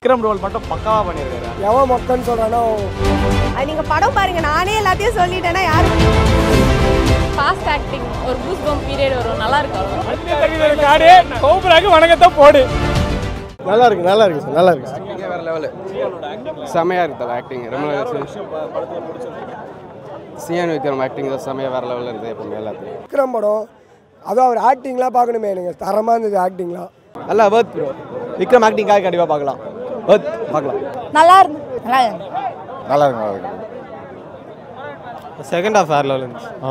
Vikram role மட்டும் பக்காவா பண்ணியிருக்காரு எவன் மொக்கன்னு சொல்கிறானோ அது நீங்க படம் பாருங்க நானே எல்லாத்தையும் சொல்லிட்டேன்னா யாரு ஃபாஸ்ட் ஆக்டிங் ஒரு பூஸ் பம்ப் பீரியட் வரும் நல்லா இருக்கு அவ்வளோ காடு கோபுராக்கு வணக்கத்தான் போடு நல்லா இருக்கு நல்லா இருக்கு சார் நல்லா இருக்கு சார் ஆக்டிங்கே வேறு லெவலு செமையாக இருக்கு தலை ஆக்டிங் ரொம்ப சிஎன் விக்ரம் ஆக்டிங் தான் செமையாக வேறு லெவலில் இருந்தது எப்பவுமே எல்லாத்தையும் விக்ரம் படம் அதுவும் அவர் ஆக்டிங்லாம் பார்க்கணுமே எனக்கு தரமாக இருந்தது ஆக்டிங்லாம் நல்லா வர்த் ப்ரோ விக்ரம் ஆக்டிங்காக கண்டிப்பாக பார்க்கலாம் வர்த் பார்க்கலாம் நல்லா இருந்து நல்லா இருந்து நல்லா இருக்கு நல்லா இருக்கு செகண்ட் ஹாஃப் வேறு லெவல் இருந்துச்சு ஆ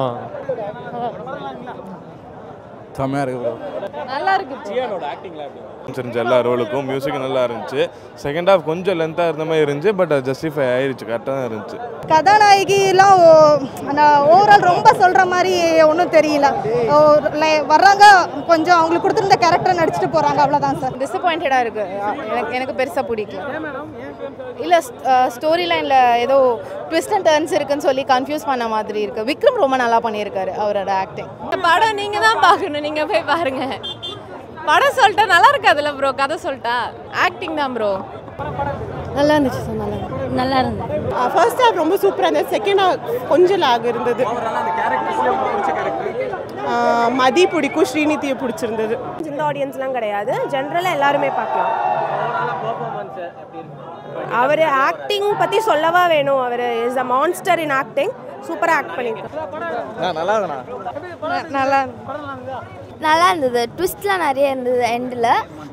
செம்மையாக இருக்கு ப்ரோ நல்லா இருக்கு இருந்துச்சு எல்லா ரோலுக்கும் மியூசிக் நல்லா இருந்துச்சு செகண்ட் ஹாஃப் கொஞ்சம் லென்த்தாக இருந்த மாதிரி இருந்துச்சு பட் ஜஸ்டிஃபை ஆயிருச்சு கரெக்டாக தான் இருந்துச்சு கதாநாயகிலாம் ஓவரால் ரொம்ப சொல்கிற மாதிரி ஒன்றும் தெரியல ஓ, லை- வர்றாங்க கொஞ்சம் அவங்களுக்கு கொடுத்துருந்த கேரக்டர் நடிச்சுட்டு போகிறாங்க அவ்வளோதான் சார் டிசப்பாயிண்டடாக இருக்கு எனக்கு எனக்கு பெருசாக பிடிக்கல இல்லை ஸ்டோரி லைனில் ஏதோ ட்விஸ்ட் அண்ட் டர்ன்ஸ் இருக்குன்னு சொல்லி கன்ஃபியூஸ் பண்ண மாதிரி இருக்கு விக்ரம் ரொம்ப நல்லா பண்ணியிருக்காரு அவரோட ஆக்டிங் படம் நீங்கள் தான் பார்க்கணும் நீங்கள் போய் பாருங்க படம் சொல்லிட்டா நல்லா இருக்காதுல்ல ப்ரோ கதை சொல்லிட்டா ஆக்டிங் தான் ப்ரோ நல்லா இருந்துச்சு சார் நல்லா நல்லா இருந்தது ஃபர்ஸ்ட் ஹாஃப் ரொம்ப சூப்பராக இருந்தது செகண்ட் ஹாஃப் கொஞ்சம் லாக் இருந்தது ஆஹ் மதி பிடிக்கும் ஸ்ரீநிதியை பிடிச்சிருந்தது இந்த ஆடியன்ஸ்லாம் கிடையாது ஜென்ரலாக எல்லாருமே பார்க்கலாம் அவர் ஆக்டிங் பற்றி சொல்லவா வேணும் அவர் is a monster in acting சூப்பராக ஆக்ட் பண்ணியிருக்காரு நல்லா இருக்குண்ணா நல்லா நல்லா இருந்தது ட்விஸ்ட்லாம் நிறைய இருந்தது எண்டில்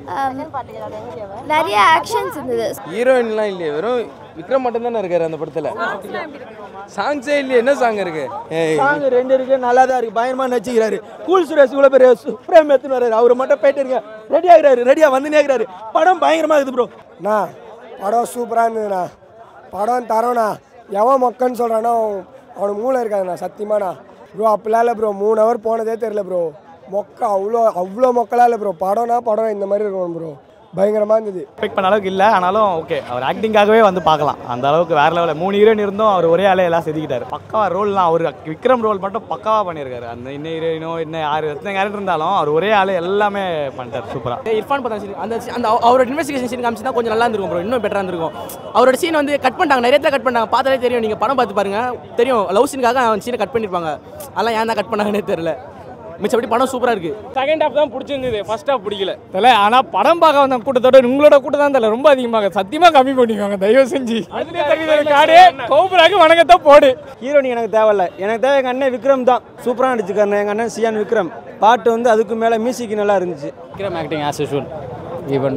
நிறைய ஆக்ஷன்ஸ் இருந்தது ஹீரோயின்லாம் இல்லையே வெறும் விக்ரம் மட்டும் தானே இருக்காரு அந்த படத்தில் சாங்ஸே இல்லையே என்ன சாங் இருக்கு ஏய் சாங் ரெண்டு இருக்கு நல்லா தான் இருக்கு பயங்கரமா நடிச்சுக்கிறாரு கூல் சுரேஷ் இவ்வளோ பெரிய ஃப்ரேம் எடுத்துன்னு வர்றாரு அவர் மட்டும் போயிட்டு இருங்க ரெடி ஆகுறாரு ரெடியா வந்து நேக்குறாரு படம் பயங்கரமா இருக்குது ப்ரோ அண்ணா படம் சூப்பராக இருந்ததுண்ணா படம் தரோண்ணா எவன் மொக்கன்னு சொல்கிறானோ அவனுக்கு மூளை இருக்காதுண்ணா சத்தியமாண்ணா ப்ரோ அப்படிலாம் இல்லை ப்ரோ மூணு ஹவர் போனதே தெரில ப்ரோ மொக்க அவ்வளோ அவ்வளோ மொக்கலாம் இல்லை ப்ரோ படம்னா படம் இந்த மாதிரி இருக்கணும் ப்ரோ பயங்கரமாக இருந்தது எக்ஸ்பெக்ட் பண்ண அளவுக்கு இல்லை ஆனாலும் ஓகே அவர் ஆக்டிங்காகவே வந்து பார்க்கலாம் அந்த அளவுக்கு வேற லெவலில் மூணு ஹீரோயின் இருந்தும் அவர் ஒரே ஆளே எல்லாம் செதுக்கிட்டாரு பக்காவா ரோல்லாம் அவர் விக்ரம் ரோல் மட்டும் பக்காவா பண்ணியிருக்காரு அந்த இன்னும் ஹீரோயினோ இன்னும் யார் எத்தனை கேரக்டர் இருந்தாலும் அவர் ஒரே ஆளே எல்லாமே பண்ணிட்டார் சூப்பராக இர்ஃபான் பத்தா சீன் அந்த அந்த அவரோட இன்வெஸ்டிகேஷன் சீன் காமிச்சினா கொஞ்சம் நல்லா இருந்திருக்கும் ப்ரோ இன்னும் பெட்டராக இருந்திருக்கும் அவரோட சீன் வந்து கட் பண்ணிட்டாங்க நிறைய இடத்துல கட் பண்ணாங்க பார்த்தாலே தெரியும் நீங்கள் படம் பார்த்து பாருங்க தெரியும் லவ் சீனுக்காக அவன் சீனை கட் பண்ணியிருப்பாங்க அதெல்லாம் ஏன் தான் கட் பண்ணாங்கன்னே தெரியல மிச்சப்படி படம் சூப்பராக இருக்குது செகண்ட் ஹாஃப் தான் பிடிச்சிருந்தது ஃபர்ஸ்ட் ஹாஃப் பிடிக்கல தெரியல ஆனால் படம் பார்க்க வந்த கூட்டத்தோட உங்களோட கூட்டம் தான் தெரியல ரொம்ப அதிகமாக சத்தியமாக கம்மி பண்ணிக்கோங்க தயவு செஞ்சு காடு கோபுராக்கு வணக்கத்தான் போடு ஹீரோனி எனக்கு தேவையில்ல எனக்கு தேவை எங்கள் அண்ணன் விக்ரம் தான் சூப்பராக நடிச்சுக்காரு எங்கள் அண்ணன் சியான் விக்ரம் பாட்டு வந்து அதுக்கு மேலே மியூசிக் நல்லா இருந்துச்சு Vikram acting as usual even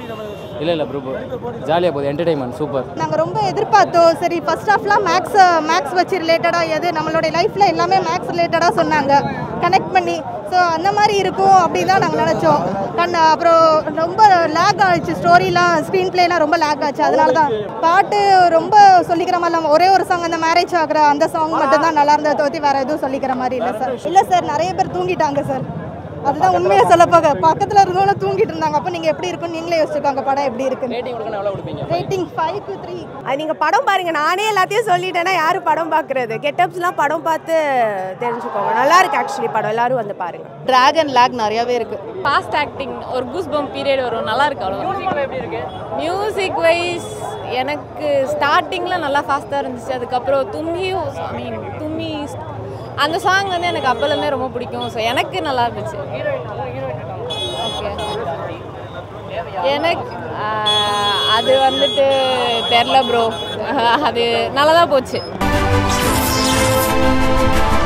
இல்லை இல்லை ப்ரூ ஜாலியாக போகுது என்டர்டைன்மெண்ட் சூப்பர் நாங்கள் ரொம்ப எதிர்பார்த்தோம் சரி ஃபர்ஸ்ட் ஹாஃப்லாம் மேக்ஸ் மேக்ஸ் வச்சு ரிலேட்டடாக எது நம்மளுடைய லைஃப்பில் எல்லாமே மேக்ஸ் ரிலேட்டடாக சொன்னாங்க கனெக்ட் பண்ணி ஸோ அந்த மாதிரி இருக்கும் அப்படின்னு தான் நாங்கள் நினச்சோம் கண் அப்புறம் ரொம்ப லேக் ஆச்சு ஸ்டோரிலாம் ஸ்க்ரீன் பிளேலாம் ரொம்ப லேக் ஆச்சு அதனால தான் பாட்டு ரொம்ப சொல்லிக்கிற மாதிரி இல்லாமல் ஒரே ஒரு சாங் அந்த மேரேஜ் ஆகிற அந்த சாங் மட்டும் தான் நல்லா இருந்ததை தவிர்த்து வேறு எதுவும் சொல்லிக்கிற மாதிரி இல்லை சார் இல்லை சார் நிறைய பேர் தூங்கிட்டாங்க சார் அதுதான் உண்மையை சொல்ல போக பக்கத்தில் இருந்தவங்க தூங்கிட்டு இருந்தாங்க அப்போ நீங்கள் எப்படி இருக்குன்னு நீங்களே யோசிச்சுக்கோங்க படம் எப்படி இருக்குன்னு ரேட்டிங் ஃபைவ் டு த்ரீ அது நீங்கள் படம் பாருங்க நானே எல்லாத்தையும் சொல்லிட்டேன்னா யார் படம் பார்க்குறது கெட்டப்ஸ்லாம் படம் பார்த்து தெரிஞ்சுக்கோங்க நல்லா இருக்கு ஆக்சுவலி படம் எல்லாரும் வந்து பாருங்க டிராகன் லேக் நிறையவே இருக்கு ஃபாஸ்ட் ஆக்டிங் ஒரு பூஸ் பம்ப் பீரியட் வரும் நல்லா இருக்கு அவ்வளோ மியூசிக் வைஸ் எனக்கு ஸ்டார்டிங்கில் நல்லா ஃபாஸ்ட்டாக இருந்துச்சு அதுக்கப்புறம் தும்மி ஐ மீன் தும்மி அந்த சாங் வந்து எனக்கு அப்போலேருந்தே ரொம்ப பிடிக்கும் ஸோ எனக்கு நல்லா இருந்துச்சு ஓகே எனக்கு ஆஹ், அது வந்துட்டு தெரில ப்ரோ அது நல்லா தான் போச்சு